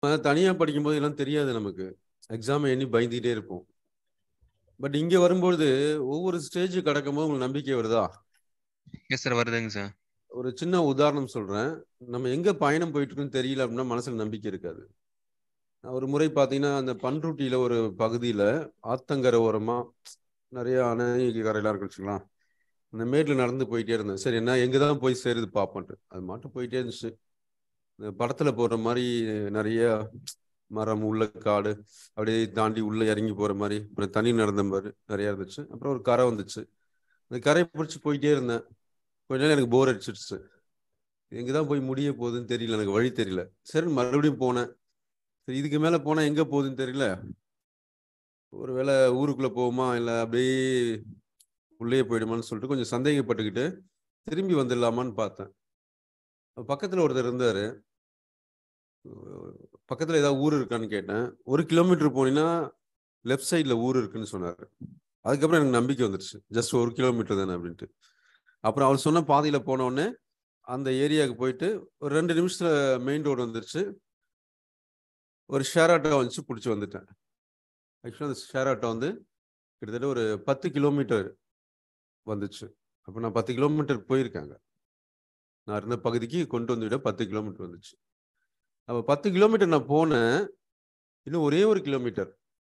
தனியா படிக்கும்போது எல்லாம் தெரியாது நமக்கு எக்ஸாம் எண்ணி பயந்துகிட்டே இருப்போம் பட் இங்க வரும்பொழுது ஒவ்வொரு ஸ்டேஜ் கடக்கும்போது உங்களுக்கு நம்பிக்கை வருதா எஸ் சார் வருதுங்க சார் ஒரு சின்ன உதாரணம் சொல்றேன் நம்ம எங்க பயணம் போயிட்டு இருக்குன்னு தெரியல அப்படின்னா மனசுல நம்பிக்கை இருக்காது நான் ஒரு முறை பார்த்தீங்கன்னா அந்த பன்ருட்டியில ஒரு பகுதியில ஆத்தங்கரை ஓரமா நிறைய அணை கரையெல்லாம் இருக்கு வச்சுக்கலாம் அந்த மேட்ல நடந்து போயிட்டே இருந்தேன் சரி என்ன எங்க தான் போய் சேருது பார்ப்போன்ட்டு அது மட்டும் போயிட்டே இருந்துச்சு இந்த படத்துல போடுற மாதிரி நிறைய மரம் உள்ள காடு அப்படியே தாண்டி உள்ள இறங்கி போற மாதிரி அப்புறம் தண்ணி நடந்த மாதிரி நிறைய இருந்துச்சு அப்புறம் ஒரு கரை வந்துச்சு அந்த கரையை பிடிச்சி போயிட்டே இருந்தேன் கொஞ்ச நேரம் எனக்கு போர் அடிச்சிடுச்சு எங்க தான் போய் முடிய போகுதுன்னு தெரியல எனக்கு வழி தெரியல சரி மறுபடியும் போனேன் சரி இதுக்கு மேல போனா எங்க போகுதுன்னு தெரியல ஒருவேளை ஊருக்குள்ள போகுமா இல்ல அப்படியே உள்ளே போயிடுமான்னு சொல்லிட்டு கொஞ்சம் சந்தேகப்பட்டுக்கிட்டு திரும்பி வந்துடலாமான்னு பார்த்தேன் பக்கத்துல ஒருத்தர் இருந்தாரு பக்கத்துல ஏதாவது ஊர் இருக்கான்னு கேட்டேன் ஒரு கிலோமீட்டர் போனீங்கன்னா லெஃப்ட் சைட்ல ஊர் இருக்குன்னு சொன்னாரு அதுக்கப்புறம் எனக்கு நம்பிக்கை வந்துருச்சு ஜஸ்ட் ஒரு கிலோமீட்டர் தானே அப்படின்ட்டு அப்புறம் அவர் சொன்ன பாதையில போன உடனே அந்த ஏரியாவுக்கு போயிட்டு ஒரு ரெண்டு நிமிஷத்துல மெயின் ரோடு வந்துருச்சு ஒரு ஷேர் ஆட்டோ வந்துச்சு பிடிச்சி வந்துட்டேன் ஆக்சுவலாக அந்த ஷேர் ஆட்டோ வந்து கிட்டத்தட்ட ஒரு பத்து கிலோமீட்டர் வந்துச்சு அப்போ நான் பத்து கிலோமீட்டர் போயிருக்காங்க நான் இருந்த பகுதிக்கு கொண்டு வந்து விட பத்து கிலோமீட்டர் வந்துச்சு அப்போ பத்து கிலோமீட்டர் நான் போனேன் இன்னும் ஒரே ஒரு கிலோமீட்டர்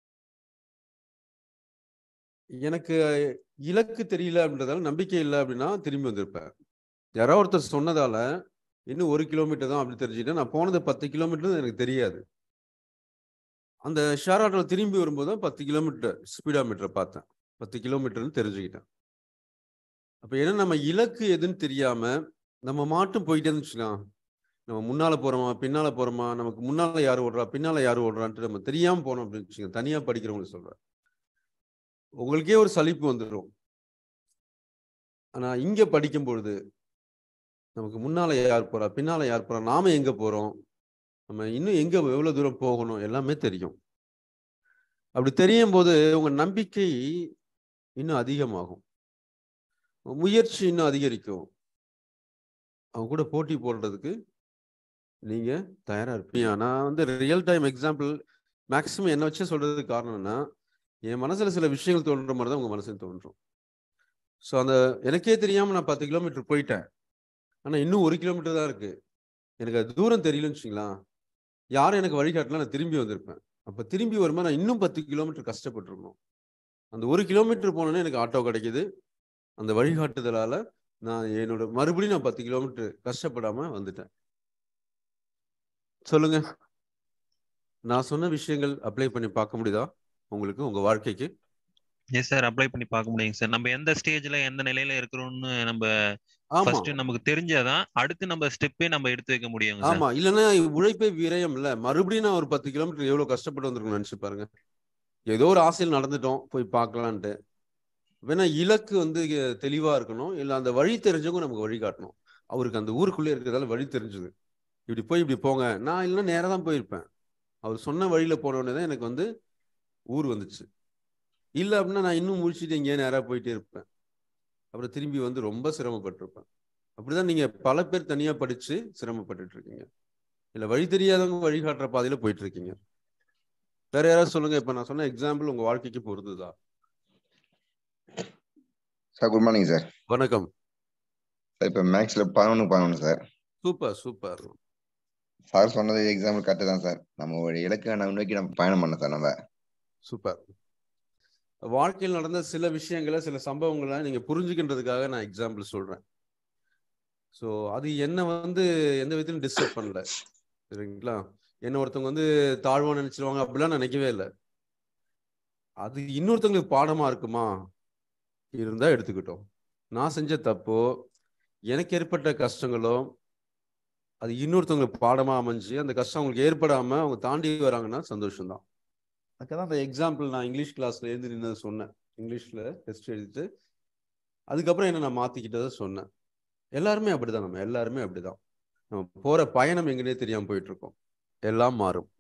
எனக்கு இலக்கு தெரியல அப்படின்றதால நம்பிக்கை இல்லை அப்படின்னா திரும்பி வந்திருப்பேன் யாரோ ஒருத்தர் சொன்னதால இன்னும் ஒரு கிலோமீட்டர் தான் அப்படி தெரிஞ்சுக்கிட்டேன் நான் போனது பத்து கிலோமீட்டர் எனக்கு தெரியாது அந்த ஷேர் ஆட்டோவில் திரும்பி வரும்போது தான் பத்து கிலோமீட்டர் ஸ்பீடாமீட்டரை பார்த்தேன் பத்து கிலோமீட்டர்னு தெரிஞ்சுக்கிட்டேன் அப்போ என்ன நம்ம இலக்கு எதுன்னு தெரியாம நம்ம மாட்டும் போயிட்டே இருந்துச்சுக்கலாம் நம்ம முன்னால போறோமா பின்னால போறோமா நமக்கு முன்னால யார் ஓடுறா பின்னால யார் ஓடுறான்ட்டு நம்ம தெரியாம போனோம் அப்படின்னு வச்சுக்கோங்க தனியா படிக்கிறவங்களுக்கு சொல்றேன் உங்களுக்கே ஒரு சலிப்பு வந்துடும் ஆனா இங்க படிக்கும் பொழுது நமக்கு முன்னால யார் போறா பின்னால யார் போறா நாம எங்க போறோம் நம்ம இன்னும் எங்க எவ்வளவு தூரம் போகணும் எல்லாமே தெரியும் அப்படி தெரியும் போது உங்க நம்பிக்கை இன்னும் அதிகமாகும் முயற்சி இன்னும் அதிகரிக்கும் அவங்க கூட போட்டி போடுறதுக்கு நீங்க தயாரா இருப்பீங்க நான் வந்து ரியல் டைம் எக்ஸாம்பிள் மேக்சிமம் என்ன வச்சு சொல்றதுக்கு காரணம்னா என் மனசுல சில விஷயங்கள் தோன்ற மாதிரி தான் உங்க மனசுல தோன்றும் ஸோ அந்த எனக்கே தெரியாம நான் பத்து கிலோமீட்டர் போயிட்டேன் ஆனா இன்னும் ஒரு கிலோமீட்டர் தான் இருக்கு எனக்கு அது தூரம் தெரியலன்னு வச்சுங்களா யாரும் எனக்கு வழிகாட்டலாம் நான் திரும்பி வந்திருப்பேன் அப்ப திரும்பி வரும்போது நான் இன்னும் பத்து கிலோமீட்டர் கஷ்டப்பட்டிருக்கணும் அந்த ஒரு கிலோமீட்டர் போனோன்னே எனக்கு ஆட்டோ கிடைக்குது அந்த வழிகாட்டுதலால நான் என்னோட மறுபடியும் நான் பத்து கிலோமீட்டர் கஷ்டப்படாம வந்துட்டேன் சொல்லுங்க நான் சொன்ன விஷயங்கள் அப்ளை பண்ணி பார்க்க முடியுதா உங்களுக்கு உங்க வாழ்க்கைக்கு எஸ் சார் அப்ளை பண்ணி பார்க்க முடியுங்க சார் நம்ம எந்த ஸ்டேஜ்ல எந்த நிலையில இருக்கிறோம்னு நம்ம ஆமா ஃபர்ஸ்ட் நமக்கு தெரிஞ்சாதான் அடுத்து நம்ம ஸ்டெப்பே நம்ம எடுத்து வைக்க முடியுங்க சார் ஆமா இல்லைன்னா உழைப்பே விரயம் இல்ல மறுபடியும் நான் ஒரு பத்து கிலோமீட்டர் எவ்வளவு கஷ்டப்பட்டு வந்திருக்கணும் நினைச்சு பாருங்க ஏதோ ஒரு ஆசையில் நடந்துட்டோம் போய் பார்க்கலான்ட்டு வேணா இலக்கு வந்து தெளிவா இருக்கணும் இல்ல அந்த வழி தெரிஞ்சவங்க நமக்கு வழி காட்டணும் அவருக்கு அந்த ஊருக்குள்ளே இருக்கிறதால வழி தெரிஞ்சது இப்படி போய் இப்படி போங்க நான் இல்லைன்னா நேரா தான் போயிருப்பேன் அவர் சொன்ன வழியில போன உடனே தான் எனக்கு வந்து ஊர் வந்துச்சு இல்ல அப்படின்னா நான் இன்னும் முடிச்சுட்டு எங்கேயே நேரா போயிட்டே இருப்பேன் அப்புறம் திரும்பி வந்து ரொம்ப சிரமப்பட்டிருப்பேன் அப்படிதான் நீங்க பல பேர் தனியா படிச்சு சிரமப்பட்டுட்டு இருக்கீங்க இல்ல வழி தெரியாதவங்க வழிகாட்டுற பாதையில போயிட்டு இருக்கீங்க வேற யாராவது சொல்லுங்க இப்ப நான் சொன்ன எக்ஸாம்பிள் உங்க வாழ்க்கைக்கு பொருந்துதா சார் குட் மார்னிங் சார் வணக்கம் சார் இப்போ மேக்ஸில் பதினொன்று பதினொன்று சார் சூப்பர் சூப்பர் சார் சொன்னது எக்ஸாம்பிள் கரெக்டு தான் சார் நம்ம ஒரு இலக்கை நம்ம நோக்கி நம்ம பயணம் பண்ண சார் நம்ம சூப்பர் வாழ்க்கையில் நடந்த சில விஷயங்களை சில சம்பவங்களை நீங்க புரிஞ்சுக்கின்றதுக்காக நான் எக்ஸாம்பிள் சொல்றேன் ஸோ அது என்ன வந்து எந்த விதத்திலும் டிஸ்டர்ப் பண்ணல சரிங்களா என்ன ஒருத்தவங்க வந்து தாழ்வா நினைச்சிருவாங்க அப்படிலாம் நினைக்கவே இல்லை அது இன்னொருத்தவங்களுக்கு பாடமா இருக்குமா இருந்தா எடுத்துக்கிட்டோம் நான் செஞ்ச தப்போ எனக்கு ஏற்பட்ட கஷ்டங்களோ அது இன்னொருத்தவங்களுக்கு பாடமா அமைஞ்சு அந்த கஷ்டம் அவங்களுக்கு ஏற்படாம அவங்க தாண்டி வராங்கன்னா சந்தோஷம்தான் அதுக்காக அந்த எக்ஸாம்பிள் நான் இங்கிலீஷ் கிளாஸ்ல எழுந்து நின்னதை சொன்னேன் இங்கிலீஷ்ல டெஸ்ட் எழுதிட்டு அதுக்கப்புறம் என்ன நான் மாத்திக்கிட்டதை சொன்னேன் எல்லாருமே அப்படிதான் நம்ம எல்லாருமே அப்படிதான் நம்ம போற பயணம் எங்கன்னே தெரியாம போயிட்டு இருக்கோம் எல்லாம் மாறும்